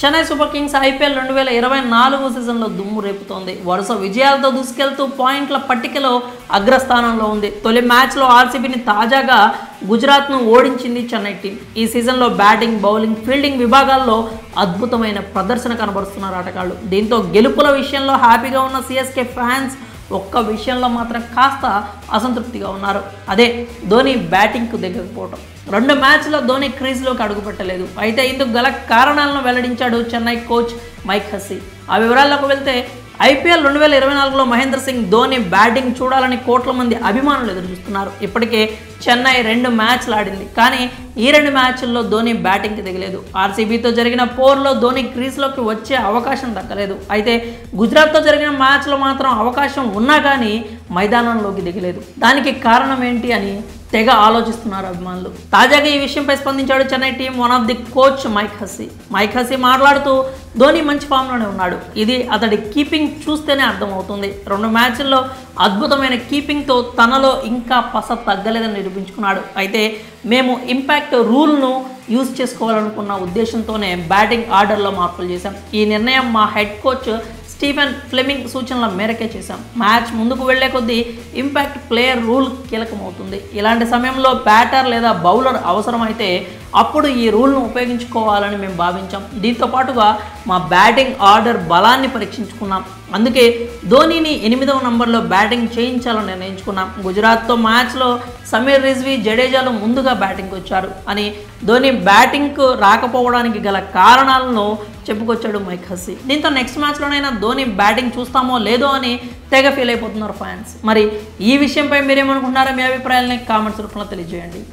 Chennai super Kings IPL రెండు వేల ఇరవై నాలుగు సీజన్లో దుమ్ము రేపుతోంది వరుస విజయాలతో దూసుకెళ్తూ పాయింట్ల పట్టికలో అగ్రస్థానంలో ఉంది తొలి మ్యాచ్లో ఆర్సీబీని తాజాగా గుజరాత్ను ఓడించింది చెన్నై టీం ఈ సీజన్లో బ్యాటింగ్ బౌలింగ్ ఫీల్డింగ్ విభాగాల్లో అద్భుతమైన ప్రదర్శన కనబరుస్తున్నారు ఆటగాళ్లు దీంతో గెలుపుల విషయంలో హ్యాపీగా ఉన్న సిఎస్కే ఫ్యాన్స్ ఒక్క విషయంలో మాత్రం కాస్త అసంతృప్తిగా ఉన్నారు అదే ధోని బ్యాటింగ్కు దిగకపోవటం రెండు మ్యాచ్లో ధోని క్రీజ్లోకి అడుగుపెట్టలేదు అయితే ఇందుకు గల కారణాలను వెల్లడించాడు చెన్నై కోచ్ మైక్ హస్సీ ఆ వివరాల్లోకి వెళ్తే ఐపీఎల్ రెండు వేల ఇరవై నాలుగులో మహేంద్ర సింగ్ ధోని బ్యాటింగ్ చూడాలని కోట్ల మంది అభిమానులు ఎదురు చూస్తున్నారు ఇప్పటికే చెన్నై రెండు మ్యాచ్లు ఆడింది కానీ ఈ రెండు మ్యాచ్ల్లో ధోని బ్యాటింగ్కి దిగలేదు ఆర్సీబీతో జరిగిన పోర్లో ధోని క్రీజ్లోకి వచ్చే అవకాశం దక్కలేదు అయితే గుజరాత్తో జరిగిన మ్యాచ్లో మాత్రం అవకాశం ఉన్నా కానీ మైదానంలోకి దిగలేదు దానికి కారణం ఏంటి అని తెగ ఆలోచిస్తున్నారు అభిమానులు తాజాగా ఈ విషయంపై స్పందించాడు Chennai team one of the coach Mike Hussey Mike Hussey మాట్లాడుతూ ధోని మంచి ఫామ్లోనే ఉన్నాడు ఇది అతడి కీపింగ్ చూస్తేనే అర్థమవుతుంది రెండు మ్యాచ్ల్లో అద్భుతమైన కీపింగ్తో తనలో ఇంకా పస తగ్గలేదని నిరూపించుకున్నాడు అయితే మేము ఇంపాక్ట్ రూల్ను యూజ్ చేసుకోవాలనుకున్న ఉద్దేశంతోనే బ్యాటింగ్ ఆర్డర్లో మార్పులు చేశాం ఈ నిర్ణయం మా హెడ్ కోచ్ స్టీఫెన్ ఫ్లెమింగ్ సూచనల మేరకే చేశాం మ్యాచ్ ముందుకు వెళ్లే కొద్దీ ఇంపాక్ట్ ప్లేయర్ రూల్ కీలకమవుతుంది ఇలాంటి సమయంలో బ్యాటర్ లేదా బౌలర్ అవసరమైతే అప్పుడు ఈ రూల్ను ఉపయోగించుకోవాలని మేము భావించాం దీంతో పాటుగా మా బ్యాటింగ్ ఆర్డర్ బలాన్ని పరీక్షించుకున్నాం అందుకే ధోనీని ఎనిమిదవ నంబర్లో బ్యాటింగ్ చేయించాలని నిర్ణయించుకున్నాం గుజరాత్తో మ్యాచ్లో సమీర్ రిజ్వీ జడేజాలు ముందుగా బ్యాటింగ్కి వచ్చారు అని ధోని బ్యాటింగ్కు రాకపోవడానికి గల కారణాలను చెప్పుకొచ్చాడు మైక్ హస్సీ దీంతో నెక్స్ట్ మ్యాచ్లోనైనా ధోని బ్యాటింగ్ చూస్తామో లేదో అని తెగ ఫీల్ అయిపోతున్నారు ఫ్యాన్స్ మరి ఈ విషయంపై మీరేమనుకుంటున్నారో మీ అభిప్రాయాలని కామెంట్స్ రూపంలో తెలియజేయండి